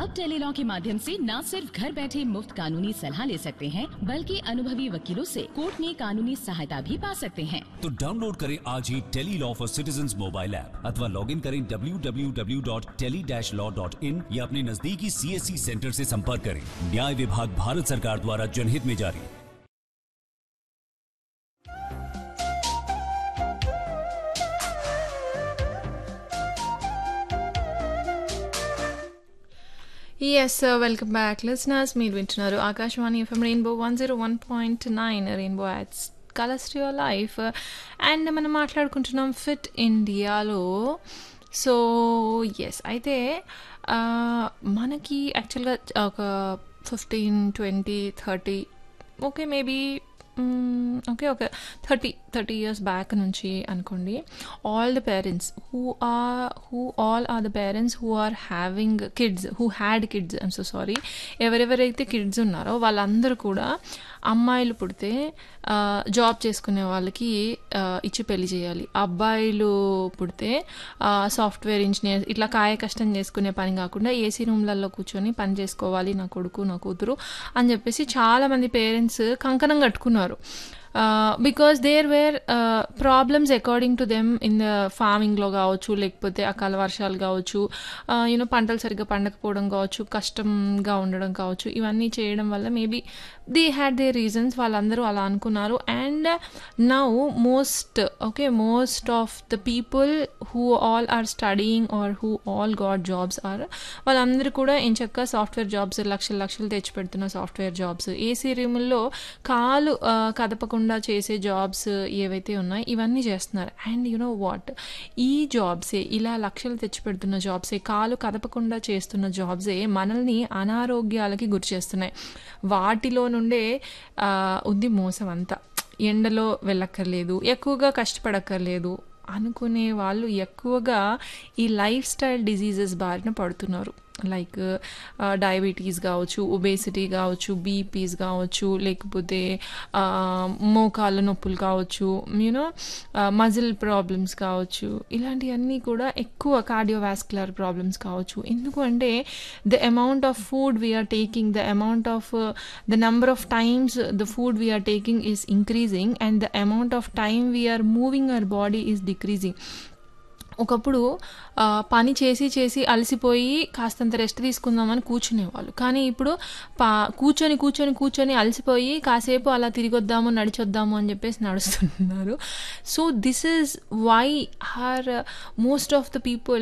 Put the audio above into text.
अब टेलीलॉ के माध्यम से न सिर्फ घर बैठे मुफ्त कानूनी सलाह ले सकते हैं बल्कि अनुभवी वकीलों से कोर्ट में कानूनी सहायता भी पा सकते हैं तो डाउनलोड करें आज ही tele law for citizen mobile app अथवा लॉग इन करें www.tele-law.in या अपने नजदीकी सीएससी सेंटर से संपर्क करें न्याय विभाग भारत सरकार द्वारा जनहित में जारी ఎస్ వెల్కమ్ బ్యాక్ లిసనర్స్ మీరు వింటున్నారు Akashvani FM rainbow one zero one point nine rainbow adds colours to your life and మనం మాట్లాడుకుంటున్నాం ఫిట్ ఇండియాలో సో ఎస్ అయితే ఆ, మనకి యాక్చువల్గా ఒక fifteen twenty thirty okay maybe okay ఒక థర్టీ థర్టీ ఇయర్స్ బ్యాక్ నుంచి అనుకోండి all the parents who are who all are the parents who are having kids who had kids I'm so sorry ఎవరెవరైతే kids ఉన్నారో వాళ్ళందరూ కూడా అమ్మాయిలు పుడితే job చేసుకునే వాళ్ళకి ఆ, ఇచ్చి పెళ్లి చేయాలి అబ్బాయిలు పుడితే సాఫ్ట్వేర్ ఇంజనీర్ ఇట్లా కాయ కష్టం చేసుకునే పని కాకుండా ఏసీ రూమ్లలో కూర్చొని పని చేసుకోవాలి నా కొడుకు నా కూతురు అని చెప్పేసి చాలామంది పేరెంట్స్ కంకణం కట్టుకున్నారు because there were problems according to them in the ఫార్మింగ్లో కావచ్చు లేకపోతే అకాల వర్షాలు కావచ్చు యూనో పంటలు సరిగ్గా పండకపోవడం కావచ్చు కష్టంగా ఉండడం కావచ్చు ఇవన్నీ చేయడం వల్ల maybe they had they reasons వాళ్ళందరూ అలా అనుకున్నారు and now most okay most of the people who all are studying or who all got jobs or వాళ్ళందరూ కూడా ఎంచక్క సాఫ్ట్వేర్ జాబ్స్ లక్షలు లక్షలు తెచ్చిపెడుతున్న సాఫ్ట్వేర్ జాబ్స్ ఏసీ రూముల్లో కాలు ఆ, కదపకుండా చేసే జాబ్స్ ఏవైతే ఉన్నాయో ఇవన్నీ చేస్తున్నారు అండ్ యు నో వాట్ ఈ జాబ్సే ఇలా లక్షలు తెచ్చిపెడుతున్న జాబ్సే కాలు కదపకుండా చేస్తున్న జాబ్సే మనల్ని అనారోగ్యాలకి గురి చేస్తున్నాయి వాటిలో నుండే ఆ, ఉంది మోసం అంతా ఎండలో వెళ్ళక్కర్లేదు ఎక్కువగా కష్టపడక్కర్లేదు అనుకునే వాళ్ళు ఎక్కువగా ఈ లైఫ్ స్టైల్ డిజీజెస్ బారిన పడుతున్నారు లైక్ డయాబెటీస్ కావచ్చు ఒబేసిటీ కావచ్చు బీపీస్ కావచ్చు లేకపోతే ఆ, మోకాళ్ళ నొప్పులు కావచ్చు యూనో మజిల్ ప్రాబ్లమ్స్ కావచ్చు ఇలాంటివన్నీ కూడా ఎక్కువ కార్డియోవాస్కులర్ ప్రాబ్లమ్స్ కావచ్చు ఎందుకు అంటే the amount of food we're taking the amount of the number of times the food we're taking is increasing and the amount of time we're moving our body is decreasing ఒకప్పుడు ఆ, పని చేసి చేసి అలసిపోయి కాస్తంత రెస్ట్ తీసుకుందామని కూర్చునేవాళ్ళు కానీ ఇప్పుడు పా కూర్చొని కూర్చొని కూర్చొని అలసిపోయి కాసేపు అలా తిరిగొద్దాము నడిచొద్దాము అని చెప్పేసి నడుస్తున్నారు so this is why are most of the people